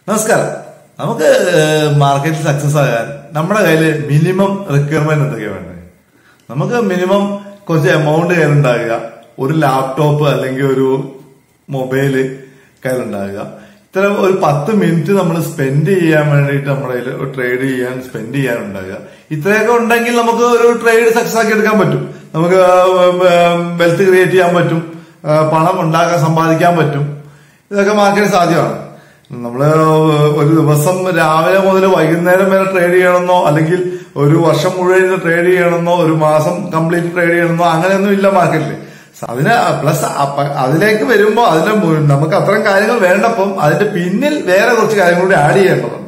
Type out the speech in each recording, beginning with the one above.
നമസ്കാരം നമുക്ക് മാർക്കറ്റിൽ സക്സസ് ആകാൻ നമ്മുടെ കയ്യിൽ മിനിമം റിക്വയർമെന്റ് എന്തൊക്കെയാ വേണ്ടത് നമുക്ക് മിനിമം കുറച്ച് എമൗണ്ട് കയ്യിലുണ്ടാകുക ഒരു ലാപ്ടോപ്പ് അല്ലെങ്കിൽ ഒരു മൊബൈല് കയ്യിലുണ്ടാകുക ഇത്തരം ഒരു പത്ത് മിനിറ്റ് നമ്മൾ സ്പെൻഡ് ചെയ്യാൻ വേണ്ടിയിട്ട് നമ്മുടെ ട്രേഡ് ചെയ്യാൻ സ്പെൻഡ് ചെയ്യാൻ ഉണ്ടാകുക ഇത്രയൊക്കെ ഉണ്ടെങ്കിൽ നമുക്ക് ഒരു ട്രേഡ് സക്സസ് ആക്കി എടുക്കാൻ പറ്റും നമുക്ക് വെൽത്ത് ക്രിയേറ്റ് ചെയ്യാൻ പറ്റും ആ, പണം ഉണ്ടാക്കാൻ സമ്പാദിക്കാൻ പറ്റും ഇതൊക്കെ മാർക്കറ്റ് സാധ്യമാണ് നമ്മള് ഒരു ദിവസം രാവിലെ മുതൽ വൈകുന്നേരം വരെ ട്രേഡ് ചെയ്യണമെന്നോ അല്ലെങ്കിൽ ഒരു വർഷം മുഴുവൻ ട്രേഡ് ചെയ്യണമെന്നോ ഒരു മാസം കംപ്ലീറ്റ് ട്രേഡ് ചെയ്യണമെന്നോ അങ്ങനെയൊന്നും ഇല്ല മാർക്കറ്റിൽ അതിന് പ്ലസ് അതിലേക്ക് വരുമ്പോ അതിന്റെ മു- നമുക്ക് അത്തരം കാര്യങ്ങൾ വേണ്ടപ്പം അതിന്റെ പിന്നിൽ വേറെ കുറച്ച് കാര്യങ്ങൾ കൂടി ആഡ് ചെയ്യേണ്ടതുണ്ട്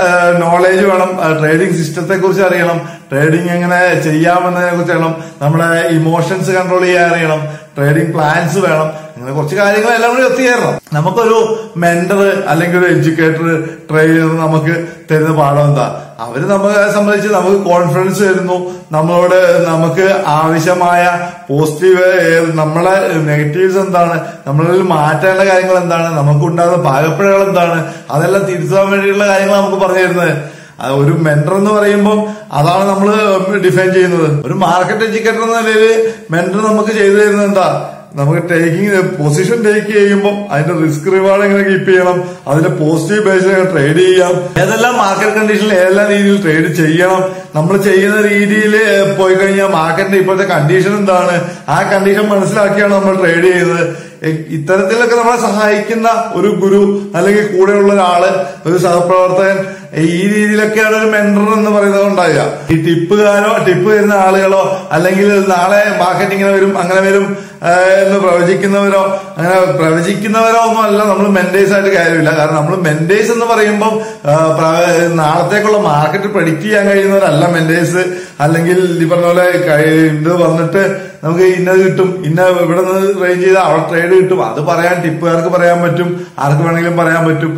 നോളേജ് വേണം ട്രേഡിംഗ് സിസ്റ്റത്തെ കുറിച്ച് അറിയണം ട്രേഡിംഗ് എങ്ങനെ ചെയ്യാമെന്നതിനെ കുറിച്ച് അറിയണം നമ്മുടെ ഇമോഷൻസ് കൺട്രോൾ ചെയ്യാൻ അറിയണം ട്രേഡിംഗ് പ്ലാൻസ് വേണം അങ്ങനെ കുറച്ച് കാര്യങ്ങൾ എല്ലാം കൂടി ഒത്തുചേരണം നമുക്കൊരു മെന്റർ അല്ലെങ്കിൽ ഒരു എഡ്യൂക്കേറ്റർ ട്രെയിനർ നമുക്ക് തരുന്ന പാഠം എന്താ അവര് നമ്മളെ സംബന്ധിച്ച് നമുക്ക് കോൺഫിഡൻസ് തരുന്നു നമ്മളോട് നമുക്ക് ആവശ്യമായ പോസിറ്റീവ് നമ്മളെ നെഗറ്റീവ്സ് എന്താണ് നമ്മളിൽ മാറ്റേണ്ട കാര്യങ്ങൾ എന്താണ് നമുക്കുണ്ടാകുന്ന പാകപ്പിഴകൾ എന്താണ് അതെല്ലാം തിരുത്താൻ വേണ്ടിയുള്ള കാര്യങ്ങൾ നമുക്ക് പറഞ്ഞു തരുന്നത് ആ ഒരു മെന്റർ എന്ന് പറയുമ്പോൾ അതാണ് നമ്മൾ ഡിഫൈൻ ചെയ്യുന്നത് ഒരു മാർക്കറ്റ് എഡ്യൂക്കേറ്റർ എന്ന നിലയിൽ മെന്റർ നമുക്ക് ചെയ്തു തരുന്നത് എന്താ നമുക്ക് ടേക്കിംഗ് പൊസിഷൻ ടേക്ക് ചെയ്യുമ്പോൾ അതിന്റെ റിസ്ക് റിവാർഡ് എങ്ങനെ കീപ്പ് ചെയ്യണം അതിന്റെ പോസിറ്റീവ് ബേസിൽ എങ്ങനെ ട്രേഡ് ചെയ്യാം ഏതെല്ലാം മാർക്കറ്റ് കണ്ടീഷനിൽ ഏതെല്ലാം രീതിയിൽ ട്രേഡ് ചെയ്യണം നമ്മൾ ചെയ്യുന്ന രീതിയിൽ പോയി കഴിഞ്ഞാൽ മാർക്കറ്റിന്റെ ഇപ്പോഴത്തെ കണ്ടീഷൻ എന്താണ് ആ കണ്ടീഷൻ മനസ്സിലാക്കിയാണ് നമ്മൾ ട്രേഡ് ചെയ്യുന്നത് എ- ഇത്തരത്തിലൊക്കെ നമ്മളെ സഹായിക്കുന്ന ഒരു ഗുരു അല്ലെങ്കിൽ കൂടെയുള്ള ഒരാള് ഒരു സഹപ്രവർത്തകൻ ഈ രീതിയിലൊക്കെയാണ് ഒരു മെന്റർ എന്ന് പറയുന്നത് ഉണ്ടാകുക ഈ ടിപ്പുകാരോ ടിപ്പ് തരുന്ന ആളുകളോ അല്ലെങ്കിൽ നാളെ മാർക്കറ്റ് ഇങ്ങനെ വരും അങ്ങനെ വരും ആ, എന്ന് പ്രവചിക്കുന്നവരോ അങ്ങനെ പ്രവചിക്കുന്നവരോ ഒന്നും അല്ല നമ്മൾ മെന്റേഴ്സ് ആയിട്ട് കാര്യമില്ല കാരണം നമ്മൾ മെന്റേഴ്സ് എന്ന് പറയുമ്പോൾ ആ, പ്ര- നാളത്തേക്കുള്ള മാർക്കറ്റ് പ്രഡിക്റ്റ് ചെയ്യാൻ കഴിയുന്നവരല്ല മെന്റേഴ്സ് അല്ലെങ്കിൽ ഈ പറഞ്ഞ പോലെ കഴി- ഇത് വന്നിട്ട് നമുക്ക് ഇന്നത് കിട്ടും ഇന്ന ഇവിടെ നിന്ന് റേഞ്ച് ചെയ്താൽ അവിടെ ട്രേഡ് കിട്ടും അത് പറയാൻ ടിപ്പുകാർക്ക് പറയാൻ പറ്റും ആർക്ക് വേണമെങ്കിലും പറയാൻ പറ്റും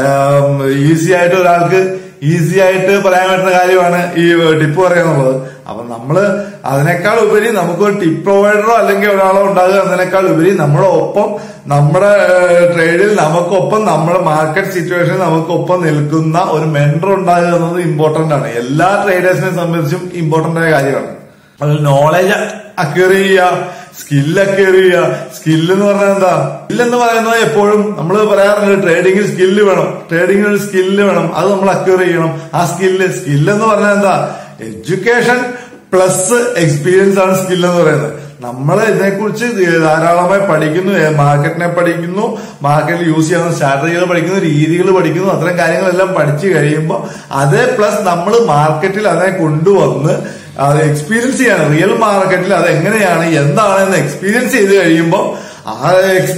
ഈസി ആയിട്ട് ഒരാൾക്ക് ഈസി ആയിട്ട് പറയാൻ പറ്റുന്ന കാര്യമാണ് ഈ ടിപ്പ് പറയാന്നുള്ളത് അപ്പൊ നമ്മള് അതിനേക്കാൾ ഉപരി നമുക്ക് ഒരു ടിപ്പ് പ്രൊവൈഡറോ അല്ലെങ്കിൽ ഒരാളോ ഉണ്ടാകുക എന്നതിനേക്കാൾ ഉപരി നമ്മുടെ ഒപ്പം നമ്മുടെ ട്രേഡിൽ നമുക്കൊപ്പം നമ്മുടെ മാർക്കറ്റ് സിറ്റുവേഷനിൽ നമുക്കൊപ്പം നിൽക്കുന്ന ഒരു മെന്റർ ഉണ്ടാകുക എന്നത് ഇമ്പോർട്ടന്റ് ആണ് എല്ലാ ട്രേഡേഴ്സിനെ സംബന്ധിച്ചും ഇമ്പോർട്ടന്റ് ആയ കാര്യമാണ് അതിൽ നോളേജ് അക്വയർ ചെയ്യുക സ്കില്ല് അക്വയർ ചെയ്യുക സ്കില്ല് എന്ന് പറഞ്ഞാൽ എന്താ സ്കില്ല് എന്ന് പറയുന്നത് എപ്പോഴും നമ്മൾ പറയാറുണ്ട് ട്രേഡിംഗിൽ സ്കില്ല് വേണം ട്രേഡിംഗിൽ സ്കില്ല് വേണം അത് നമ്മൾ അക്വയർ ചെയ്യണം ആ സ്കില്ല് സ്കില്ല് എന്ന് പറഞ്ഞാൽ എന്താ എഡ്യൂക്കേഷൻ പ്ലസ് എക്സ്പീരിയൻസ് ആണ് സ്കില്ല് എന്ന് പറയുന്നത് നമ്മൾ ഇതിനെക്കുറിച്ച് ധാരാളമായി പഠിക്കുന്നു ഏ, മാർക്കറ്റിനെ പഠിക്കുന്നു മാർക്കറ്റിൽ യൂസ് ചെയ്യുന്ന സ്ട്രാറ്റജികൾ പഠിക്കുന്നു രീതികൾ പഠിക്കുന്നു അത്തരം കാര്യങ്ങളെല്ലാം പഠിച്ചു കഴിയുമ്പോൾ അതേ പ്ലസ് നമ്മൾ മാർക്കറ്റിൽ അതിനെ കൊണ്ടുവന്ന് അത് എക്സ്പീരിയൻസ് ചെയ്യാണ് റിയൽ മാർക്കറ്റിൽ അത് എങ്ങനെയാണ് എന്താണ് എന്ന് എക്സ്പീരിയൻസ് ചെയ്ത് കഴിയുമ്പോൾ ആ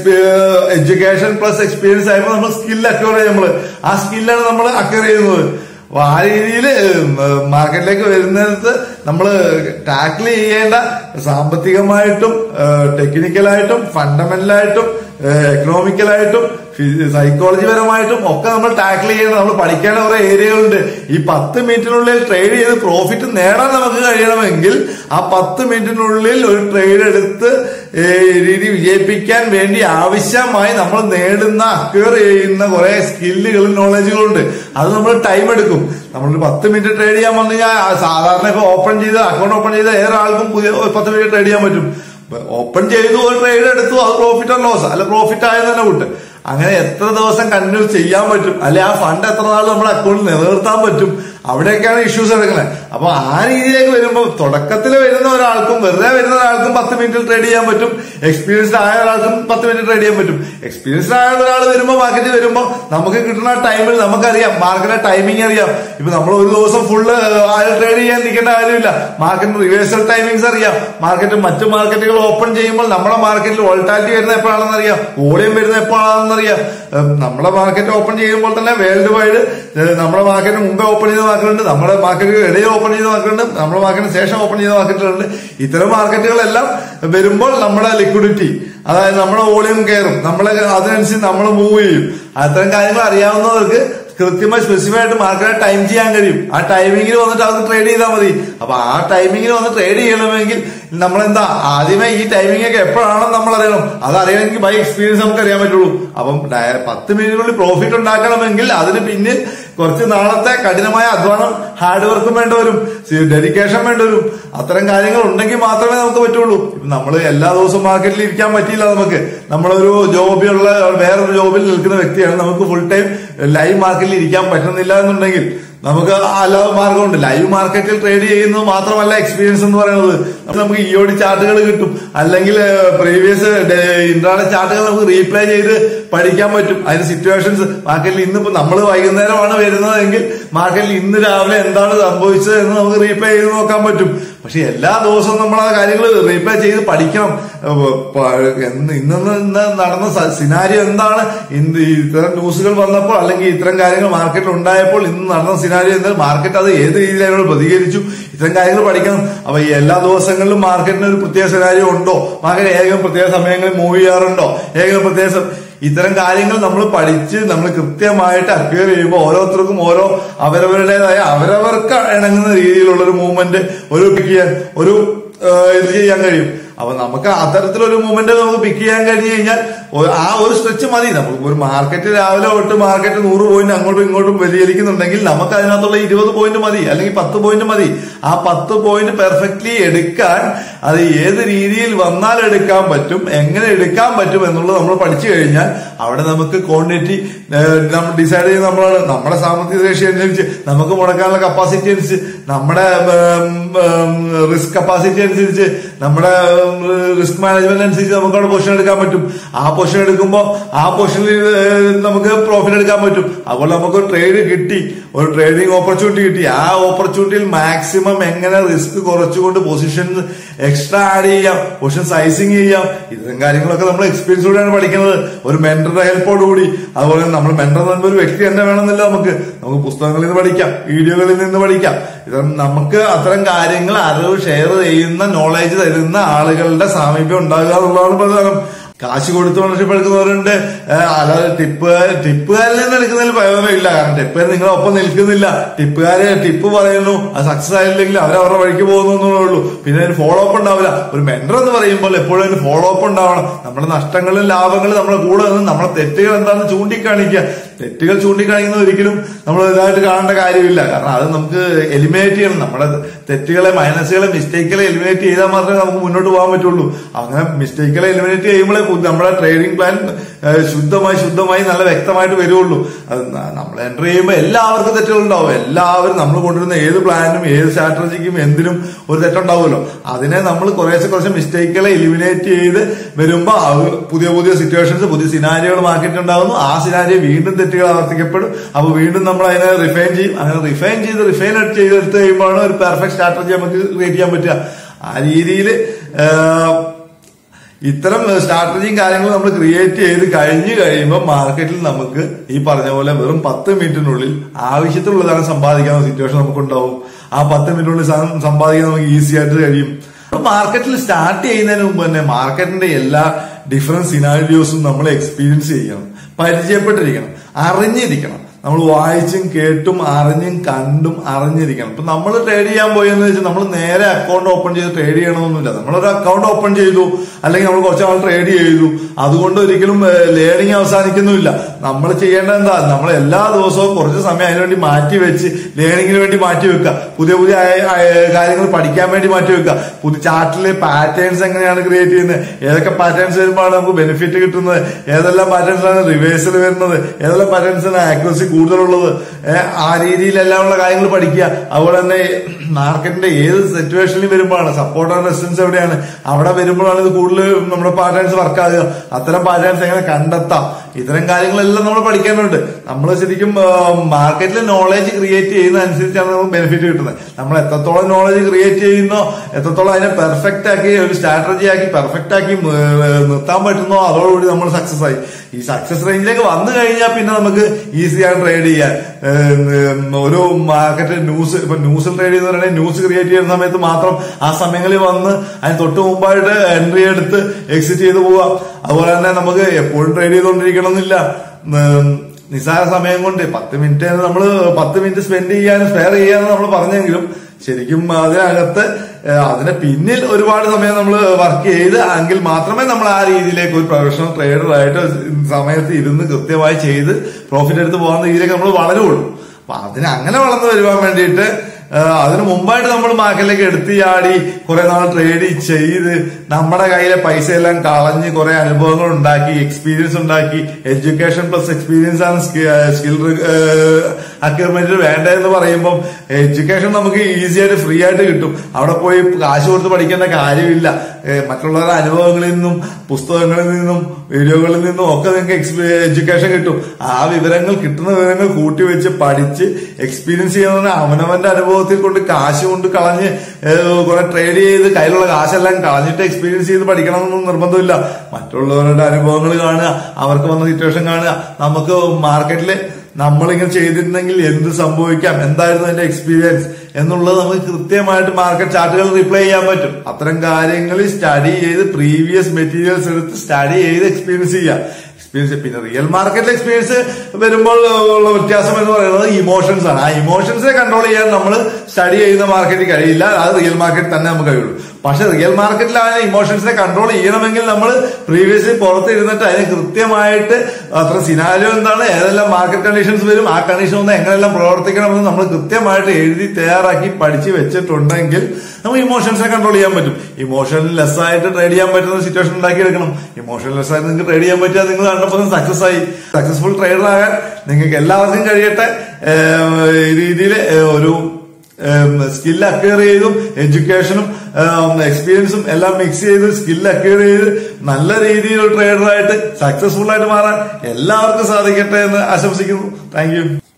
എഡ്യൂക്കേഷൻ പ്ലസ് എക്സ്പീരിയൻസ് ആയപ്പോൾ നമ്മൾ സ്കിൽ അക്വയർ ചെയ്യും നമ്മള് ആ സ്കില്ലാണ് നമ്മൾ അക്വയർ ചെയ്യുന്നത് അപ്പൊ ആ രീതിയിൽ മാർക്കറ്റിലേക്ക് വരുന്നിടത്ത് നമ്മൾ ടാക്കിൾ ചെയ്യേണ്ട സാമ്പത്തികമായിട്ടും ടെക്നിക്കലായിട്ടും ഫണ്ടമെന്റലായിട്ടും എക്കണോമിക്കലായിട്ടും സൈക്കോളജി പരമായിട്ടും ഒക്കെ നമ്മൾ ടാക്കിൾ ചെയ്യണം നമ്മൾ പഠിക്കേണ്ട കുറെ ഏരിയകളുണ്ട് ഈ പത്ത് മിനിറ്റിനുള്ളിൽ ട്രേഡ് ചെയ്ത് പ്രോഫിറ്റ് നേടാൻ നമുക്ക് കഴിയണമെങ്കിൽ ആ പത്ത് മിനിറ്റിനുള്ളിൽ ഒരു ട്രേഡ് എടുത്ത് ഏ, രീതി വിജയിപ്പിക്കാൻ വേണ്ടി ആവശ്യമായി നമ്മൾ നേടുന്ന അക്വയർ ചെയ്യുന്ന കുറെ സ്കില്ലുകളും നോളജുകളുണ്ട് അത് നമ്മൾ ടൈം എടുക്കും നമ്മളൊരു പത്ത് മിനിറ്റ് ട്രേഡ് ചെയ്യാൻ വന്നു കഴിഞ്ഞാൽ ആ സാധാരണ ഇപ്പൊ ഓപ്പൺ ചെയ്ത് അക്കൗണ്ട് ഓപ്പൺ ചെയ്ത ഏതൊരാൾക്കും പുതിയ ഒരു പത്ത് മിനിറ്റ് ട്രേഡ് ചെയ്യാൻ പറ്റും ഓപ്പൺ ചെയ്തു ഒരു ട്രേഡ് എടുത്തു അത് പ്രോഫിറ്റ് ഓർ ലോസ് അല്ല പ്രോഫിറ്റ് ആയത് തന്നെ കൂട്ട് അങ്ങനെ എത്ര ദിവസം കണ്ടിന്യൂസ് ചെയ്യാൻ പറ്റും അല്ലെ ആ ഫണ്ട് എത്ര നാൾ നമ്മുടെ അക്കൗണ്ടിൽ നിലനിർത്താൻ പറ്റും അവിടെയൊക്കെയാണ് ഇഷ്യൂസ് എടുക്കുന്നത് അപ്പൊ ആ രീതിയിലേക്ക് വരുമ്പോൾ തുടക്കത്തിൽ വരുന്ന ഒരാൾക്കും വെറുതെ വരുന്ന ഒരാൾക്കും പത്ത് മിനിറ്റിൽ ട്രേഡ് ചെയ്യാൻ പറ്റും എക്സ്പീരിയൻസ്ഡ് ആയ ഒരാൾക്കും പത്ത് മിനിറ്റ് ട്രേഡ് ചെയ്യാൻ പറ്റും എക്സ്പീരിയൻസ്ഡ് ആയ ഒരാൾ വരുമ്പോൾ മാർക്കറ്റിൽ വരുമ്പോൾ നമുക്ക് കിട്ടുന്ന ടൈമിൽ നമുക്കറിയാം മാർക്കറ്റിന്റെ ടൈമിംഗ് അറിയാം ഇപ്പൊ നമ്മൾ ഒരു ദിവസം ഫുള്ള് ആരും ട്രേഡ് ചെയ്യാൻ നിൽക്കേണ്ട കാര്യമില്ല മാർക്കറ്റിന് റിവേഴ്സൽ ടൈമിങ്സ് അറിയാം മാർക്കറ്റ് മറ്റു മാർക്കറ്റുകൾ ഓപ്പൺ ചെയ്യുമ്പോൾ നമ്മുടെ മാർക്കറ്റിൽ വോൾട്ടാലിറ്റി വരുന്ന എപ്പോഴാണെന്ന് അറിയാം വോളിയം വരുന്ന എപ്പോഴാണെന്ന് അറിയാം ഏഹ് നമ്മുടെ മാർക്കറ്റ് ഓപ്പൺ ചെയ്യുമ്പോൾ തന്നെ വേൾഡ് വൈഡ് നമ്മുടെ മാർക്കറ്റ് മുമ്പേ ഓപ്പൺ ചെയ്ത മാർക്കറ്റുണ്ട് നമ്മുടെ മാർക്കറ്റ് ഇടയിൽ ഓപ്പൺ ചെയ്ത മാർക്കറ്റുണ്ട് നമ്മുടെ മാർക്കറ്റിന് ശേഷം ഓപ്പൺ ചെയ്ത മാർക്കറ്റുകളുണ്ട് ഇത്തരം മാർക്കറ്റുകളെല്ലാം വരുമ്പോൾ നമ്മുടെ ലിക്വിഡിറ്റി അതായത് നമ്മുടെ വോളിയം കയറും നമ്മളെ അതിനനുസരിച്ച് നമ്മൾ മൂവ് ചെയ്യും അത്തരം കാര്യങ്ങൾ അറിയാവുന്നവർക്ക് കൃത്യമായി സ്പെസിഫൈ ആയിട്ട് മാർക്കറ്റ് ടൈം ചെയ്യാൻ കഴിയും ആ ടൈമിങ്ങിൽ വന്നിട്ട് അവർക്ക് ട്രേഡ് ചെയ്താൽ മതി അപ്പൊ ആ ടൈമിങ്ങിൽ വന്ന് ട്രേഡ് ചെയ്യണമെങ്കിൽ നമ്മളെന്താ ആദ്യമേ ഈ ടൈമിംഗ് ഒക്കെ എപ്പോഴാണെന്ന് നമ്മൾ അറിയണം അത് അറിയണമെങ്കിൽ ബൈ എക്സ്പീരിയൻസ് നമുക്ക് അറിയാൻ പറ്റുള്ളൂ അപ്പം ഡയ- പത്ത് മിനിറ്റിനുള്ളിൽ പ്രോഫിറ്റ് ഉണ്ടാക്കണമെങ്കിൽ അതിന് പിന്നിൽ കുറച്ച് നാളത്തെ കഠിനമായ അധ്വാനം ഹാർഡ് വർക്കും വേണ്ടി വരും ഡെഡിക്കേഷൻ വേണ്ടി വരും അത്തരം കാര്യങ്ങൾ ഉണ്ടെങ്കിൽ മാത്രമേ നമുക്ക് പറ്റുള്ളൂ നമ്മൾ എല്ലാ ദിവസവും മാർക്കറ്റിൽ ഇരിക്കാൻ പറ്റിയില്ല നമുക്ക് നമ്മളൊരു ജോബിലുള്ള വേറൊരു ജോബിൽ നിൽക്കുന്ന വ്യക്തിയാണ് നമുക്ക് ഫുൾ ടൈം ലൈവ് മാർക്കറ്റിൽ ഇരിക്കാൻ പറ്റുന്നില്ല എന്നുണ്ടെങ്കിൽ നമുക്ക് അല്ലാതെ മാർഗമുണ്ട് ലൈവ് മാർക്കറ്റിൽ ട്രേഡ് ചെയ്യുന്നത് മാത്രമല്ല എക്സ്പീരിയൻസ് എന്ന് പറയുന്നത് നമുക്ക് ഇയോടി ചാർട്ടുകൾ കിട്ടും അല്ലെങ്കിൽ പ്രീവിയസ് ഇൻട്രാഡേ ചാർട്ടുകൾ നമുക്ക് റീപ്ലേ ചെയ്ത് പഠിക്കാൻ പറ്റും അതിന് സിറ്റുവേഷൻസ് മാർക്കറ്റിൽ ഇന്നിപ്പോ നമ്മൾ വൈകുന്നേരമാണ് വരുന്നതെങ്കിൽ മാർക്കറ്റിൽ ഇന്ന് രാവിലെ എന്താണ് സംഭവിച്ചത് എന്ന് നമുക്ക് റീപ്ലേ ചെയ്ത് നോക്കാൻ പറ്റും പക്ഷെ എല്ലാ ദിവസവും നമ്മൾ ആ കാര്യങ്ങൾ റീപ്ലേ ചെയ്ത് പഠിക്കണം ഏഹ് പ- എന്ന് ഇന്ന് ഇന്ന് നടന്ന സിനാരിയോ എന്താണ് ഇന്ന് ഇത്തരം ന്യൂസുകൾ വന്നപ്പോൾ അല്ലെങ്കിൽ ഇത്തരം കാര്യങ്ങൾ മാർക്കറ്റിൽ ഉണ്ടായപ്പോൾ ഇന്ന് നടന്ന സിനാരിയോ എന്നാൽ മാർക്കറ്റ് അത് ഏത് രീതിയിലാണ് പ്രതികരിച്ചു ഇത്തരം കാര്യങ്ങൾ പഠിക്കണം അപ്പൊ ഈ എല്ലാ ദിവസങ്ങളിലും മാർക്കറ്റിന് ഒരു പ്രത്യേക സിനാരിയോ ഉണ്ടോ മാർക്കറ്റ് ഏതെങ്കിലും പ്രത്യേക സമയങ്ങളിൽ മൂവ് ചെയ്യാറുണ്ടോ ഏതെങ്കിലും പ്രത്യേക സം- ഇത്തരം കാര്യങ്ങൾ നമ്മൾ പഠിച്ച് നമ്മൾ കൃത്യമായിട്ട് അക്വയർ ചെയ്യുമ്പോൾ ഓരോരുത്തർക്കും ഓരോ അവരവരുടേതായ അവരവർക്ക് ഇണങ്ങുന്ന രീതിയിലുള്ള ഒരു മൂവ്മെന്റ് ഒരു പിക്ക് ചെയ്യാൻ ഒരു ഏഹ്, ഇത് ചെയ്യാൻ കഴിയും അപ്പൊ നമുക്ക് അത്തരത്തിലൊരു മൂവ്മെന്റ് നമുക്ക് പിക്ക് ചെയ്യാൻ കഴിഞ്ഞു കഴിഞ്ഞാൽ ഒ- ആ ഒരു സ്ട്രെച്ച് മതി നമുക്ക് ഒരു മാർക്കറ്റ് രാവിലെ തൊട്ട് മാർക്കറ്റ് നൂറ് പോയിന്റ് അങ്ങോട്ടും ഇങ്ങോട്ടും വ്യതിചലിക്കുന്നുണ്ടെങ്കിൽ നമുക്ക് അതിനകത്തുള്ള ഇരുപത് പോയിന്റ് മതി അല്ലെങ്കിൽ പത്ത് പോയിന്റ് മതി ആ പത്ത് പോയിന്റ് പെർഫെക്റ്റ്ലി എടുക്കാൻ അത് ഏത് രീതിയിൽ വന്നാൽ എടുക്കാൻ പറ്റും എങ്ങനെ എടുക്കാൻ പറ്റും എന്നുള്ളത് നമ്മൾ പഠിച്ചു കഴിഞ്ഞാൽ അവിടെ നമുക്ക് ക്വാണ്ടിറ്റി നമ്മൾ ഡിസൈഡ് ചെയ്യുന്ന നമ്മളാണ് നമ്മുടെ സാമ്പത്തിക ശേഷി അനുസരിച്ച് നമുക്ക് മുടക്കാനുള്ള കപ്പാസിറ്റി അനുസരിച്ച് നമ്മുടെ റിസ്ക് കപ്പാസിറ്റി അനുസരിച്ച് നമ്മുടെ റിസ്ക് മാനേജ്മെന്റ് അനുസരിച്ച് നമുക്ക് അവിടെ പൊസിഷൻ എടുക്കാൻ പറ്റും ആ പൊസിഷൻ എടുക്കുമ്പോൾ ആ പൊസിഷനിൽ നമുക്ക് പ്രോഫിറ്റ് എടുക്കാൻ പറ്റും അതുപോലെ നമുക്ക് ട്രേഡ് കിട്ടി ഒരു ട്രേഡിംഗ് ഓപ്പർച്യൂണിറ്റി കിട്ടി ആ ഓപ്പർച്യൂണിറ്റിയിൽ മാക്സിമം എങ്ങനെ റിസ്ക് കുറച്ചുകൊണ്ട് പൊസിഷൻ എക്സ്ട്രാ ആഡ് ചെയ്യാം പൊസിഷൻ സൈസിങ് ചെയ്യാം ഇത്തരം കാര്യങ്ങളൊക്കെ നമ്മൾ എക്സ്പീരിയൻസിലൂടെയാണ് പഠിക്കുന്നത് ഒരു മെന്ററുടെ ഹെൽപ്പോട് കൂടി അതുപോലെ നമ്മൾ മെന്റർ എന്ന് പറയുമ്പോൾ ഒരു വ്യക്തി തന്നെ വേണമെന്നില്ല നമുക്ക് നമുക്ക് പുസ്തകങ്ങളിൽ നിന്ന് പഠിക്കാം വീഡിയോകളിൽ നിന്ന് പഠിക്കാം ഇത് നമുക്ക് അത്തരം കാര്യങ്ങൾ അറിവ് ഷെയർ ചെയ്യുന്ന നോളേജ് തരുന്ന ആളുകളുടെ സാമീപ്യം ഉണ്ടാകുക എന്നുള്ളതാണ് പ്രധാനം കാശ് കൊടുത്ത് ഓണർഷിപ്പ് എടുക്കുന്നവരുണ്ട് ഏഹ് അല്ലാതെ ടിപ്പ് ടിപ്പുകാരിൽ നിന്ന് എടുക്കുന്നതിൽ പ്രയോജനമില്ല കാരണം ടിപ്പുകാർ നിങ്ങളെ ഒപ്പം നിൽക്കുന്നില്ല ടിപ്പുകാര് ടിപ്പ് പറയുന്നു അത് സക്സസ് ആയില്ലെങ്കിൽ അവരവരുടെ വഴിക്ക് പോകുന്നു എന്നുള്ളേ ഉള്ളൂ പിന്നെ അതിന് ഫോളോ അപ്പ് ഉണ്ടാവില്ല ഒരു മെന്റർ എന്ന് പറയുമ്പോൾ എപ്പോഴും അതിന് ഫോളോ അപ്പ് ഉണ്ടാവണം നമ്മുടെ നഷ്ടങ്ങളും ലാഭങ്ങളും നമ്മുടെ കൂടെ നിന്ന് നമ്മുടെ തെറ്റുകൾ എന്താണെന്ന് ചൂണ്ടിക്കാണിക്കുക തെറ്റുകൾ ചൂണ്ടിക്കാണിക്കുന്നത് ഒരിക്കലും നമ്മൾ ഇതായിട്ട് കാണേണ്ട കാര്യമില്ല കാരണം അത് നമുക്ക് എലിമിനേറ്റ് ചെയ്യണം നമ്മുടെ തെറ്റുകളെ മൈനസുകളെ മിസ്റ്റേക്കുകളെ എലിമിനേറ്റ് ചെയ്താൽ മാത്രമേ നമുക്ക് മുന്നോട്ട് പോകാൻ പറ്റുള്ളൂ അങ്ങനെ മിസ്റ്റേക്കുകളെ എലിമിനേറ്റ് ചെയ്യുമ്പോഴേ പു- നമ്മുടെ ട്രേഡിംഗ് പ്ലാൻ ഏഹ്, ശുദ്ധമായി ശുദ്ധമായി നല്ല വ്യക്തമായിട്ട് വരുള്ളൂ അത് ന- നമ്മൾ എൻ്റർ ചെയ്യുമ്പോൾ എല്ലാവർക്കും തെറ്റുകളുണ്ടാവും എല്ലാവരും നമ്മൾ കൊണ്ടുവരുന്ന ഏത് പ്ലാനും ഏത് സ്ട്രാറ്റജിക്കും എന്തിനും ഒരു തെറ്റുണ്ടാവുമല്ലോ അതിനെ നമ്മൾ കുറേശ്ശെ കുറച്ച് മിസ്റ്റേക്കുകളെ എലിമിനേറ്റ് ചെയ്ത് വരുമ്പോൾ അത് പുതിയ പുതിയ സിറ്റുവേഷൻസ് പുതിയ സിനാരിയോകൾ മാർക്കറ്റ് ഉണ്ടാകുന്നു ആ സിനാരിയോ വീണ്ടും തെറ്റുകൾ ആവർത്തിക്കപ്പെടും അപ്പൊ വീണ്ടും നമ്മൾ അതിനെ റിഫൈൻ ചെയ്യും അങ്ങനെ റിഫൈൻ ചെയ്ത് റിഫൈൻ ചെയ്തെടുത്ത് കഴിയുമ്പോഴാണ് ഒരു പെർഫെക്റ്റ് സ്ട്രാറ്റജി നമുക്ക് ക്രിയേറ്റ് ചെയ്യാൻ പറ്റുക ആ രീതിയിൽ ഇത്തരം സ്ട്രാറ്റജിയും കാര്യങ്ങളും നമ്മൾ ക്രിയേറ്റ് ചെയ്ത് കഴിഞ്ഞു കഴിയുമ്പോൾ മാർക്കറ്റിൽ നമുക്ക് ഈ പറഞ്ഞ പോലെ വെറും പത്ത് മിനിറ്റിനുള്ളിൽ ആവശ്യത്തിലുള്ള സാധനം സമ്പാദിക്കാവുന്ന സിറ്റുവേഷൻ നമുക്കുണ്ടാവും ആ പത്ത് മിനിറ്റിനുള്ളിൽ സാധനം സമ്പാദിക്കാൻ നമുക്ക് ഈസി ആയിട്ട് കഴിയും അപ്പൊ മാർക്കറ്റിൽ സ്റ്റാർട്ട് ചെയ്യുന്നതിന് മുമ്പ് തന്നെ മാർക്കറ്റിന്റെ എല്ലാ ഡിഫറൻറ്റ് സിനാരിയോസും നമ്മൾ എക്സ്പീരിയൻസ് ചെയ്യണം പരിചയപ്പെട്ടിരിക്കണം അറിഞ്ഞിരിക്കണം നമ്മൾ വായിച്ചും കേട്ടും അറിഞ്ഞും കണ്ടും അറിഞ്ഞിരിക്കണം ഇപ്പൊ നമ്മൾ ട്രേഡ് ചെയ്യാൻ പോയെന്ന് വെച്ചാൽ നമ്മൾ നേരെ അക്കൗണ്ട് ഓപ്പൺ ചെയ്ത് ട്രേഡ് ചെയ്യണമെന്നൊന്നുമില്ല നമ്മളൊരു അക്കൗണ്ട് ഓപ്പൺ ചെയ്തു അല്ലെങ്കിൽ നമ്മൾ കുറച്ച് നാൾ ട്രേഡ് ചെയ്തു അതുകൊണ്ട് ഒരിക്കലും ലേണിംഗ് അവസാനിക്കുന്നുമില്ല നമ്മൾ ചെയ്യേണ്ടത് എന്താ നമ്മൾ എല്ലാ ദിവസവും കുറച്ച് സമയം അതിനുവേണ്ടി മാറ്റി വെച്ച് ലേണിംഗിന് വേണ്ടി മാറ്റി വെക്കുക പുതിയ പുതിയ ആയ- ആയ- കാര്യങ്ങൾ പഠിക്കാൻ വേണ്ടി മാറ്റി വെക്കുക പുതിയ ചാർട്ടിലെ പാറ്റേൺസ് എങ്ങനെയാണ് ക്രിയേറ്റ് ചെയ്യുന്നത് ഏതൊക്കെ പാറ്റേൺസ് വരുമ്പോഴാണ് നമുക്ക് ബെനിഫിറ്റ് കിട്ടുന്നത് ഏതെല്ലാം പാറ്റേൺസിലാണ് റിവേഴ്സൽ വരുന്നത് ഏതെല്ലാം പാറ്റേൺസിന് ആക്യുറസി കൂടുതലുള്ളത് ഏഹ് ആ രീതിയിലെല്ലാം ഉള്ള കാര്യങ്ങൾ പഠിക്കുക അതുപോലെ തന്നെ മാർക്കറ്റിന്റെ ഏത് സിറ്റുവേഷനിൽ വരുമ്പോഴാണ് സപ്പോർട്ട് ആൻഡ് റെസിസ്റ്റൻസ് എവിടെയാണ് അവിടെ വരുമ്പോഴാണ് ഇത് കൂടുതൽ നമ്മുടെ പാറ്റേൺസ് വർക്ക് ആകുക അത്തരം പാറ്റേൺസ് എങ്ങനെ കണ്ടെത്താം ഇത്തരം കാര്യങ്ങളെല്ലാം നമ്മൾ പഠിക്കാനുണ്ട് നമ്മൾ ശരിക്കും മാർക്കറ്റിൽ നോളേജ് ക്രിയേറ്റ് ചെയ്യുന്ന അനുസരിച്ചാണ് നമുക്ക് ബെനിഫിറ്റ് കിട്ടുന്നത് നമ്മൾ എത്രത്തോളം നോളേജ് ക്രിയേറ്റ് ചെയ്യുന്നോ എത്രത്തോളം അതിനെ പെർഫെക്റ്റ് ആക്കി ഒരു സ്ട്രാറ്റജി ആക്കി പെർഫെക്റ്റ് ആക്കി ഏഹ്, നിർത്താൻ പറ്റുന്നോ അതോടുകൂടി നമ്മൾ സക്സസ് ആയി ഈ സക്സസ് റേഞ്ചിലേക്ക് വന്നു കഴിഞ്ഞാൽ പിന്നെ നമുക്ക് ഈസിയാണ് ട്രേഡ് ചെയ്യാൻ ഏഹ്, ഒരു മാർക്കറ്റ് ന്യൂസ് ഇപ്പൊ ന്യൂസിൽ ട്രേഡ് ചെയ്യുന്നവരാണെങ്കിൽ ന്യൂസ് ക്രിയേറ്റ് ചെയ്യുന്ന സമയത്ത് മാത്രം ആ സമയങ്ങളിൽ വന്ന് അതിന് തൊട്ട് മുമ്പായിട്ട് എൻട്രി എടുത്ത് എക്സിറ്റ് ചെയ്ത് പോവാം അതുപോലെ തന്നെ നമുക്ക് എപ്പോഴും ട്രേഡ് ചെയ്തുകൊണ്ടിരിക്കണം എന്നില്ല ഉം, നിസ്സാര സമയം കൊണ്ട് പത്ത് മിനിറ്റ് നമ്മൾ പത്ത് മിനിറ്റ് സ്പെൻഡ് ചെയ്യാനും സ്പെയർ ചെയ്യാനും നമ്മൾ പറഞ്ഞെങ്കിലും ശരിക്കും അതിനകത്ത് ഏഹ്, അതിന് പിന്നിൽ ഒരുപാട് സമയം നമ്മൾ വർക്ക് ചെയ്ത് എങ്കിൽ മാത്രമേ നമ്മൾ ആ രീതിയിലേക്ക് ഒരു പ്രൊഫഷണൽ ട്രേഡറായിട്ട് സമയത്ത് ഇരുന്ന് കൃത്യമായി ചെയ്ത് പ്രോഫിറ്റ് എടുത്ത് പോകുന്ന രീതിയിലേക്ക് നമ്മൾ വളരുള്ളൂ അപ്പൊ അതിന് അങ്ങനെ വളർന്നു വരുവാൻ വേണ്ടിയിട്ട് ആ, അതിന് മുമ്പായിട്ട് നമ്മൾ മാർക്കറ്റിലേക്ക് എടുത്ത് ചാടി കുറെ നാൾ ട്രേഡ് ചെയ്ത് നമ്മുടെ കയ്യിലെ പൈസ എല്ലാം കളഞ്ഞ് കുറെ അനുഭവങ്ങൾ ഉണ്ടാക്കി എക്സ്പീരിയൻസ് ഉണ്ടാക്കി എഡ്യൂക്കേഷൻ പ്ലസ് എക്സ്പീരിയൻസ് ആണ് സ്കിൽ അക്യൂർമെന്റിൽ വേണ്ടതെന്ന് പറയുമ്പോൾ എഡ്യൂക്കേഷൻ നമുക്ക് ഈസി ആയിട്ട് ഫ്രീ ആയിട്ട് കിട്ടും അവിടെ പോയി കാശ് കൊടുത്ത് പഠിക്കേണ്ട കാര്യമില്ല ഏ, മറ്റുള്ളവരുടെ അനുഭവങ്ങളിൽ നിന്നും പുസ്തകങ്ങളിൽ നിന്നും വീഡിയോകളിൽ നിന്നും ഒക്കെ നിങ്ങൾക്ക് എഡ്യൂക്കേഷൻ കിട്ടും ആ വിവരങ്ങൾ കിട്ടുന്ന വിവരങ്ങൾ കൂട്ടി വെച്ച് പഠിച്ച് എക്സ്പീരിയൻസ് ചെയ്യുന്ന അവനവന്റെ അനുഭവത്തിൽ കൊണ്ട് കാശ് കൊണ്ട് കളഞ്ഞ് ഏഹ്, കുറെ ട്രേഡ് ചെയ്ത് കയ്യിലുള്ള കാശെല്ലാം കളഞ്ഞിട്ട് എക്സ്പീരിയൻസ് ചെയ്ത് പഠിക്കണമെന്നൊന്നും നിർബന്ധമില്ല മറ്റുള്ളവരുടെ അനുഭവങ്ങൾ കാണുക അവർക്ക് വന്ന സിറ്റുവേഷൻ കാണുക നമുക്ക് മാർക്കറ്റിൽ നമ്മളിങ്ങനെ ചെയ്തിരുന്നെങ്കിൽ എന്ത് സംഭവിക്കാം എന്തായിരുന്നു അതിന്റെ എക്സ്പീരിയൻസ് എന്നുള്ളത് നമുക്ക് കൃത്യമായിട്ട് മാർക്കറ്റ് ചാർട്ടുകൾ റിപ്ലൈ ചെയ്യാൻ പറ്റും അത്തരം കാര്യങ്ങളിൽ സ്റ്റഡി ചെയ്ത് പ്രീവിയസ് മെറ്റീരിയൽസ് എടുത്ത് സ്റ്റഡി ചെയ്ത് എക്സ്പീരിയൻസ് ചെയ്യാം എക്സ്പീരിയൻസ് പിന്നെ റിയൽ മാർക്കറ്റിൽ എക്സ്പീരിയൻസ് വരുമ്പോൾ ഉള്ള വ്യത്യാസം എന്ന് പറയുന്നത് ഇമോഷൻസ് ആണ് ആ ഇമോഷൻസിനെ കൺട്രോൾ ചെയ്യാൻ നമ്മൾ സ്റ്റഡി ചെയ്യുന്ന മാർക്കറ്റിൽ കഴിയില്ല അത് റിയൽ മാർക്കറ്റ് തന്നെ നമുക്ക് കഴിയുള്ളൂ പക്ഷെ റിയൽ മാർക്കറ്റിൽ ആ ഇമോഷൻസിനെ കൺട്രോൾ ചെയ്യണമെങ്കിൽ നമ്മൾ പ്രീവിയസ്ലി പുറത്ത് ഇരുന്നിട്ട് അതിന് കൃത്യമായിട്ട് അത്ര സിനാരിയോ എന്താണ് ഏതെല്ലാം മാർക്കറ്റ് കണ്ടീഷൻസ് വരും ആ കണ്ടീഷൻ ഒന്ന് എങ്ങനെയെല്ലാം പ്രവർത്തിക്കണമെന്ന് നമ്മൾ കൃത്യമായിട്ട് എഴുതി തയ്യാറാക്കി പഠിച്ച് വെച്ചിട്ടുണ്ടെങ്കിൽ നമുക്ക് ഇമോഷൻസിനെ കൺട്രോൾ ചെയ്യാൻ പറ്റും ഇമോഷൻ ലെസ് ആയിട്ട് ട്രേഡ് ചെയ്യാൻ പറ്റുന്ന സിറ്റുവേഷൻ ഉണ്ടാക്കിയെടുക്കണം ഇമോഷൻ ലെസ് ആയിട്ട് നിങ്ങൾക്ക് ട്രേഡ് ചെയ്യാൻ പറ്റിയാൽ നിങ്ങൾ കണ്ടപ്പോൾ സക്സസ് ആയി സക്സസ്ഫുൾ ട്രേഡർ ആകാൻ നിങ്ങൾക്ക് എല്ലാവർക്കും കഴിയട്ടെ രീതിയിൽ ഒരു സ്കിൽ അക്വയർ ചെയ്തും എഡ്യൂക്കേഷനും എക്സ്പീരിയൻസും എല്ലാം മിക്സ് ചെയ്ത് സ്കിൽ അക്വയർ ചെയ്ത് നല്ല രീതിയിൽ ട്രേഡറായിട്ട് സക്സസ്ഫുൾ ആയിട്ട് മാറാൻ എല്ലാവർക്കും സാധിക്കട്ടെ എന്ന് ആശംസിക്കുന്നു താങ്ക് യു